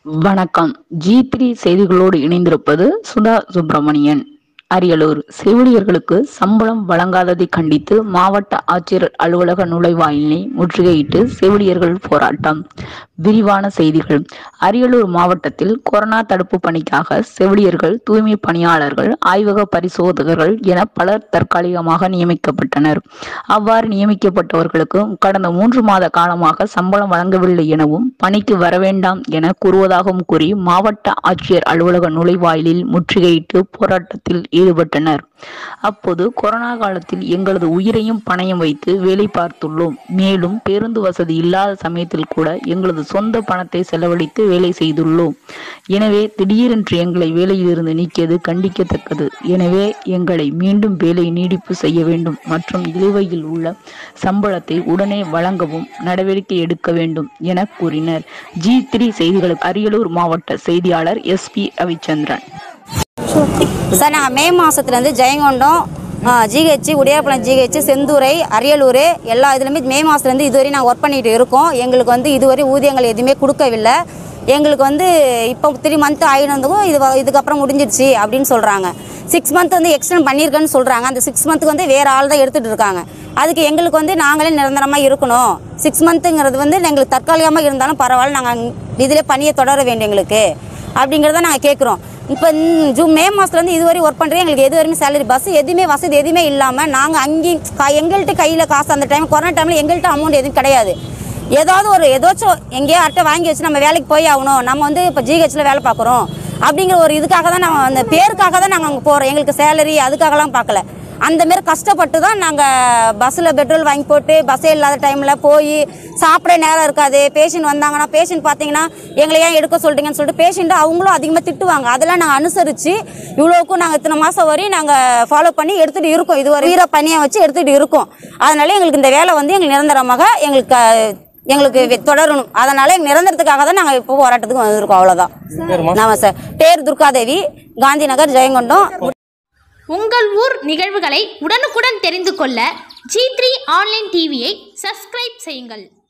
வணக்கம் G three செய்திகளோடு இணைந்திருப்பது சுதா சுப்பிரமணியன் அரியலூர் செவிலியர்களுக்கு சம்பளம் வழங்காததை கண்டித்து மாவட்ட ஆட்சியர் அலுவலக நுழைவாயிலை முற்றுகையிட்டு செவிலியர்கள் போராட்டம் விரிவான செய்திகள் அரியலூர் மாவட்டத்தில் கொரோனா தடுப்பு பணிக்காக செவிலியர்கள் தூய்மை பணியாளர்கள் ஆய்வக பரிசோதகர்கள் என பலர் தற்காலிகமாக நியமிக்கப்பட்டனர் அவ்வாறு நியமிக்கப்பட்டவர்களுக்கு கடந்த மூன்று மாத காலமாக சம்பளம் வழங்கவில்லை எனவும் பணிக்கு வர வேண்டாம் என கூறுவதாகவும் கூறி மாவட்ட ஆட்சியர் அலுவலக நுழைவாயிலில் முற்றுகையிட்டு போராட்டத்தில் ஈடுபட்டனர் அப்போது கொரோனா காலத்தில் எங்களது உயிரையும் பணயம் வைத்து வேலை பார்த்துள்ளோம் மேலும் பேருந்து வசதி இல்லாத சமயத்தில் கூட எங்களது சொந்த பணத்தை செலவழித்து வேலை செய்துள்ளோம் எனவே திடீரென்று எங்களை வேலையிலிருந்து நீக்கியது கண்டிக்கத்தக்கது எனவே எங்களை மீண்டும் வேலை நீடிப்பு செய்ய வேண்டும் மற்றும் நிலுவையில் உள்ள சம்பளத்தை உடனே வழங்கவும் நடவடிக்கை எடுக்க வேண்டும் என கூறினர் ஜி த்ரீ செய்திகளுக்கு அரியலூர் மாவட்ட செய்தியாளர் எஸ் பி ரவிச்சந்திரன் சார் நாங்கள் மே மாதத்துலேருந்து ஜெயங்கொண்டம் ஜிஹெச் உடையார்பலம் ஜிஹெச் செந்தூரை அரியலூர் எல்லா இதுலேயுமே மே மாதத்துலேருந்து இதுவரை நாங்கள் ஒர்க் பண்ணிட்டு இருக்கோம் எங்களுக்கு வந்து இதுவரை ஊதியங்கள் எதுவுமே கொடுக்கவில்லை எங்களுக்கு வந்து இப்போ த்ரீ மந்த் ஆகினதுக்கும் இது வ- இதுக்கப்புறம் முடிஞ்சிடுச்சு அப்படின்னு சொல்கிறாங்க சிக்ஸ் மந்த் வந்து எக்ஸ்டெண்ட் பண்ணியிருக்கேன்னு சொல்கிறாங்க அந்த சிக்ஸ் மந்த்துக்கு வந்து வேறு ஆள் தான் எடுத்துகிட்டு இருக்காங்க அதுக்கு எங்களுக்கு வந்து நாங்களே நிரந்தரமாக இருக்கணும் சிக்ஸ் மந்த்துங்கிறது வந்து எங்களுக்கு தற்காலிகமாக இருந்தாலும் பரவாயில்ல நாங்கள் இதிலே பணியை தொடர வேண்டும் எங்களுக்கு அப்படிங்கிறத நாங்கள் கேட்குறோம் இப்போ ஜூன் மே மாதத்துலேருந்து இதுவரை ஒர்க் பண்ணுறேன் எங்களுக்கு எது வரைக்கும் சேலரி பஸ் எதுவுமே வசதி எதுவுமே இல்லாமல் நாங்கள் அங்கேயும் கா எங்கள்கிட்ட கையில் காசு அந்த டைம் கொரோனா டைமில் எங்கள்கிட்ட அமௌண்ட் எதுவும் கிடையாது ஏதாவது ஒரு ஏதாச்சும் எங்கேயோ யார்கிட்ட வாங்கி வச்சு நம்ம வேலைக்கு போய் ஆகணும் நம்ம வந்து இப்போ ஜிஹெச்சில் வேலை பார்க்குறோம் அப்படிங்கிற ஒரு இதுக்காக தான் நம்ம அந்த பேருக்காக தான் நாங்கள் அங்கே போகிறோம் எங்களுக்கு சேலரி அதுக்காகலாம் பார்க்கல அந்த மாரி கஷ்டப்பட்டு தான் நாங்கள் பஸ்ஸில் பெட்ரோல் வாங்கி போட்டு பஸ்ஸே இல்லாத டைமில் போய் சாப்பிட நேரம் இருக்காது பேஷண்ட் வந்தாங்கன்னா பேஷண்ட் பார்த்தீங்கன்னா எங்களை ஏன் எடுக்க சொல்கிறீங்கன்னு சொல்லிட்டு பேஷண்ட்டு அவங்களும் அதிகமாக திட்டுவாங்க அதெல்லாம் நாங்கள் அனுசரித்து இவ்வளோக்கும் நாங்கள் இத்தனை மாதம் வரையும் நாங்கள் ஃபாலோ பண்ணி எடுத்துகிட்டு இருக்கோம் இது ஒரு வீர பணியை வச்சு எடுத்துகிட்டு இருக்கோம் அதனால எங்களுக்கு இந்த வேலை வந்து எங்களுக்கு நிரந்தரமாக எங்களுக்கு அஹ், எங்களுக்கு வெ- தொடரணும் அதனால எங்க நிரந்தரத்துக்காக தான் நாங்கள் இப்போ போராட்டத்துக்கு வந்திருக்கோம் அவ்வளோதான் ஆமாம் சார் பேர் துர்காதேவி காந்தி நகர் ஜெயங்கொண்டம் உங்கள் ஊர் நிகழ்வுகளை உடனுக்குடன் தெரிந்து கொள்ள ஜி த்ரீ ஆன்லைன் டிவியை சப்ஸ்கிரைப் செய்யுங்கள்